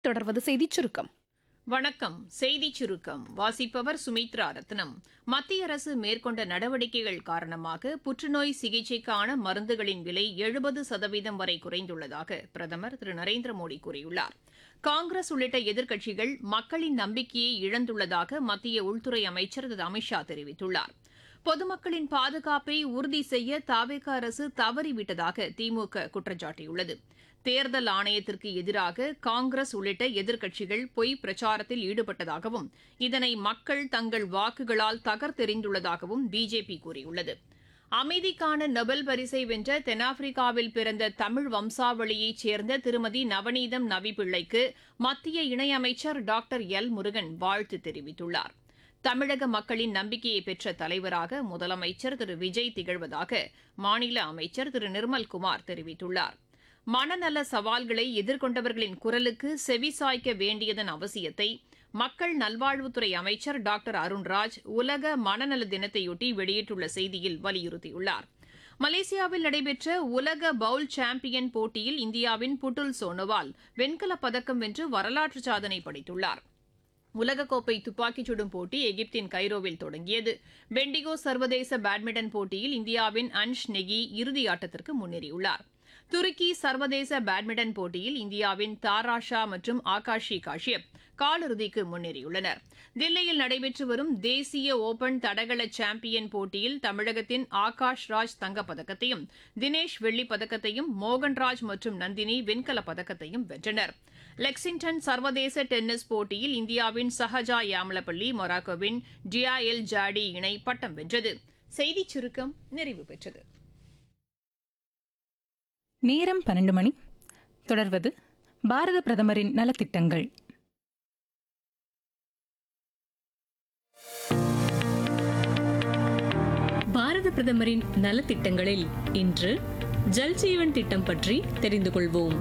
தொடர்வது செய்திச் சுருக்கம் வணக்கம் செய்திச் சுருக்கம் வாசிப்பவர் சுமித்ரா ரத்னம் மத்திய அரசு மேற்கொண்ட நடவடிக்கைகள் காரணமாக புற்றுநோய் சிகிச்சைக்கான மருந்துகளின் விலை எழுபது சதவீதம் வரை குறைந்துள்ளதாக பிரதமர் திரு நரேந்திர மோடி கூறியுள்ளார் காங்கிரஸ் உள்ளிட்ட எதிர்க்கட்சிகள் மக்களின் நம்பிக்கையை இழந்துள்ளதாக மத்திய உள்துறை அமைச்சர் திரு அமித்ஷா தெரிவித்துள்ளார் பொதுமக்களின் பாதுகாப்பை உறுதி செய்ய தாவேக அரசு தவறிவிட்டதாக திமுக குற்றம் சாட்டியுள்ளது தேர்தல் ஆணையத்திற்கு எதிராக காங்கிரஸ் உள்ளிட்ட எதிர்க்கட்சிகள் பொய் பிரச்சாரத்தில் ஈடுபட்டதாகவும் இதனை மக்கள் தங்கள் வாக்குகளால் தகர்த்தெறிந்துள்ளதாகவும் பிஜேபி கூறியுள்ளது அமைதிக்கான நொபல் பரிசை வென்ற தென்னாப்பிரிக்காவில் பிறந்த தமிழ் வம்சாவளியைச் சேர்ந்த திருமதி நவநீதம் நவிப்பிள்ளைக்கு மத்திய இணையமைச்சர் டாக்டர் எல் முருகன் வாழ்த்து தெரிவித்துள்ளார் தமிழக மக்களின் நம்பிக்கையை பெற்ற தலைவராக முதலமைச்சர் திரு விஜய் திகழ்வதாக மாநில அமைச்சர் திரு நிர்மல்குமார் தெரிவித்துள்ளார் மனநல சவால்களை எதிர்கொண்டவர்களின் குரலுக்கு செவிசாய்க்க வேண்டியதன் அவசியத்தை மக்கள் நல்வாழ்வுத்துறை அமைச்சர் டாக்டர் அருண்ராஜ் உலக மனநல தினத்தையொட்டி வெளியிட்டுள்ள செய்தியில் வலியுறுத்தியுள்ளார் மலேசியாவில் நடைபெற்ற உலக பவுல் சாம்பியன் போட்டியில் இந்தியாவின் புட்டுல் சோனோவால் வெண்கலப் பதக்கம் வென்று வரலாற்று சாதனை படைத்துள்ளார் உலகக்கோப்பை துப்பாக்கிச் சுடும் போட்டி எகிப்தின் கைரோவில் தொடங்கியது பெண்டிகோ சர்வதேச பேட்மிண்டன் போட்டியில் இந்தியாவின் அன்ஷ் நெகி இறுதி ஆட்டத்திற்கு முன்னேறியுள்ளார் துருக்கி சர்வதேச பேட்மிண்டன் போட்டியில் இந்தியாவின் தாராஷா மற்றும் ஆகாஷி காஷ்யப் காலிறுதிக்கு முன்னேறியுள்ளனர் தில்லியில் நடைபெற்று வரும் தேசிய ஓபன் தடகள சாம்பியன் போட்டியில் தமிழகத்தின் ஆகாஷ் ராஜ் தங்கப்பதக்கத்தையும் தினேஷ் வெள்ளிப் பதக்கத்தையும் மோகன்ராஜ் மற்றும் நந்தினி வெண்கலப் பதக்கத்தையும் வென்றனர் லெக்சிங்டன் சர்வதேச டென்னிஸ் போட்டியில் இந்தியாவின் சஹஜா யாமலப்பள்ளி மொராக்கோவின் ஜியா எல் ஜாடி இணை பட்டம் வென்றது செய்திச் சுருக்கம் நிறைவு பெற்றது நேரம் பன்னெண்டு மணி தொடர்வது பாரத பிரதமரின் நலத்திட்டங்கள் பாரத பிரதமரின் நலத்திட்டங்களில் இன்று ஜல் ஜீவன் திட்டம் பற்றி தெரிந்து கொள்வோம்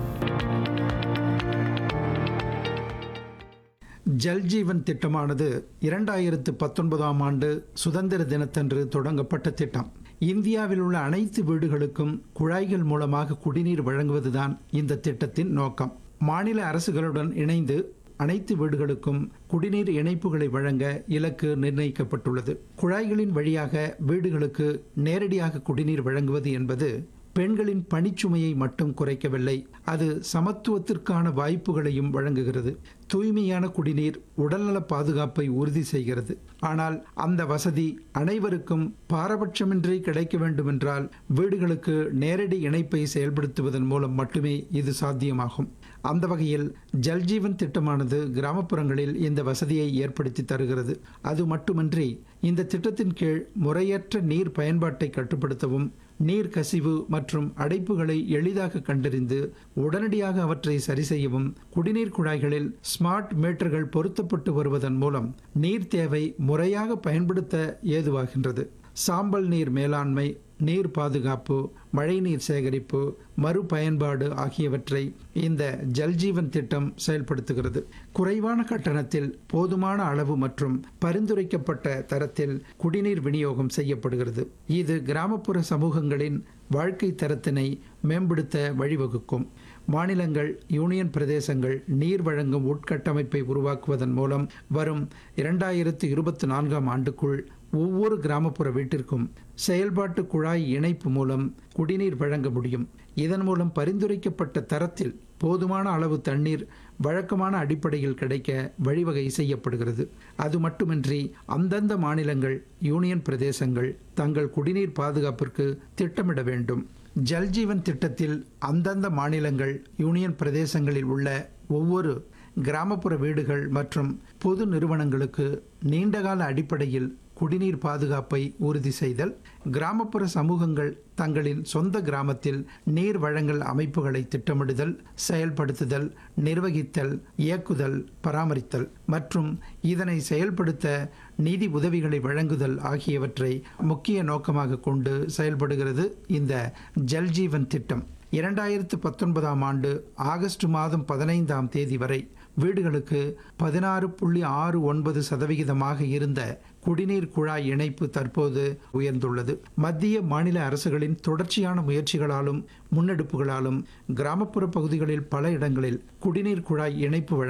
ஜல் ஜீவன் திட்டமானது இரண்டாயிரத்து பத்தொன்பதாம் ஆண்டு சுதந்திர தினத்தன்று தொடங்கப்பட்ட திட்டம் இந்தியாவில் உள்ள அனைத்து வீடுகளுக்கும் குழாய்கள் மூலமாக குடிநீர் வழங்குவதுதான் இந்த திட்டத்தின் நோக்கம் மாநில அரசுகளுடன் இணைந்து அனைத்து வீடுகளுக்கும் குடிநீர் இணைப்புகளை வழங்க இலக்கு நிர்ணயிக்கப்பட்டுள்ளது குழாய்களின் வழியாக வீடுகளுக்கு நேரடியாக குடிநீர் வழங்குவது என்பது பெண்களின் பணிச்சுமையை மட்டும் குறைக்கவில்லை அது சமத்துவத்திற்கான வாய்ப்புகளையும் வழங்குகிறது தூய்மையான குடிநீர் உடல்நல பாதுகாப்பை உறுதி செய்கிறது ஆனால் அந்த வசதி அனைவருக்கும் பாரபட்சமின்றி கிடைக்க வேண்டுமென்றால் வீடுகளுக்கு நேரடி இணைப்பை செயல்படுத்துவதன் மூலம் மட்டுமே இது சாத்தியமாகும் அந்த வகையில் ஜல்ஜீவன் திட்டமானது கிராமப்புறங்களில் இந்த வசதியை ஏற்படுத்தி தருகிறது அது மட்டுமன்றி இந்த திட்டத்தின் கீழ் முறையற்ற நீர் பயன்பாட்டை கட்டுப்படுத்தவும் நீர் கசிவு மற்றும் அடைப்புகளை எளிதாக கண்டறிந்து உடனடியாக அவற்றை சரி செய்யவும் குடிநீர் குழாய்களில் ஸ்மார்ட் மீட்டர்கள் பொருத்தப்பட்டு வருவதன் மூலம் நீர் தேவை முறையாக பயன்படுத்த ஏதுவாகின்றது சாம்பல் நீர் மேலாண்மை நீர் பாதுகாப்பு மழைநீர் சேகரிப்பு மறுபயன்பாடு ஆகியவற்றை இந்த ஜல்ஜீவன் திட்டம் செயல்படுத்துகிறது குறைவான கட்டணத்தில் போதுமான அளவு மற்றும் பரிந்துரைக்கப்பட்ட தரத்தில் குடிநீர் விநியோகம் செய்யப்படுகிறது இது கிராமப்புற சமூகங்களின் வாழ்க்கை தரத்தினை மேம்படுத்த வழிவகுக்கும் மாநிலங்கள் யூனியன் பிரதேசங்கள் நீர் வழங்கும் உட்கட்டமைப்பை உருவாக்குவதன் மூலம் வரும் இரண்டாயிரத்து இருபத்தி நான்காம் ஆண்டுக்குள் ஒவ்வொரு கிராமப்புற வீட்டிற்கும் செயல்பாட்டு குழாய் இணைப்பு மூலம் குடிநீர் வழங்க முடியும் இதன் மூலம் பரிந்துரைக்கப்பட்ட தரத்தில் போதுமான அளவு தண்ணீர் வழக்கமான அடிப்படையில் கிடைக்க வழிவகை செய்யப்படுகிறது அது மட்டுமின்றி அந்தந்த மாநிலங்கள் யூனியன் பிரதேசங்கள் தங்கள் குடிநீர் பாதுகாப்பிற்கு திட்டமிட வேண்டும் ஜல்ஜீவன் திட்டத்தில் அந்தந்த மாநிலங்கள் யூனியன் பிரதேசங்களில் உள்ள ஒவ்வொரு கிராமப்புற வீடுகள் மற்றும் பொது நிறுவனங்களுக்கு நீண்டகால அடிப்படையில் குடிநீர் பாதுகாப்பை உறுதி செய்தல் கிராமப்புற சமூகங்கள் தங்களின் சொந்த கிராமத்தில் நீர் வழங்கல் அமைப்புகளை திட்டமிடுதல் செயல்படுத்துதல் நிர்வகித்தல் இயக்குதல் பராமரித்தல் மற்றும் இதனை செயல்படுத்த நிதி உதவிகளை வழங்குதல் ஆகியவற்றை முக்கிய நோக்கமாக கொண்டு செயல்படுகிறது இந்த ஜல்ஜீவன் திட்டம் இரண்டாயிரத்து பத்தொன்பதாம் ஆண்டு ஆகஸ்ட் மாதம் பதினைந்தாம் தேதி வரை வீடுகளுக்கு பதினாறு புள்ளி ஆறு ஒன்பது சதவிகிதமாக இருந்த குடிநீர் குழாய் இணைப்பு தற்போது உயர்ந்துள்ளது மத்திய மாநில அரசுகளின் தொடர்ச்சியான முயற்சிகளாலும் முன்னெடுப்புகளாலும் கிராமப்புற பகுதிகளில் பல இடங்களில் குடிநீர் குழாய் இணைப்பு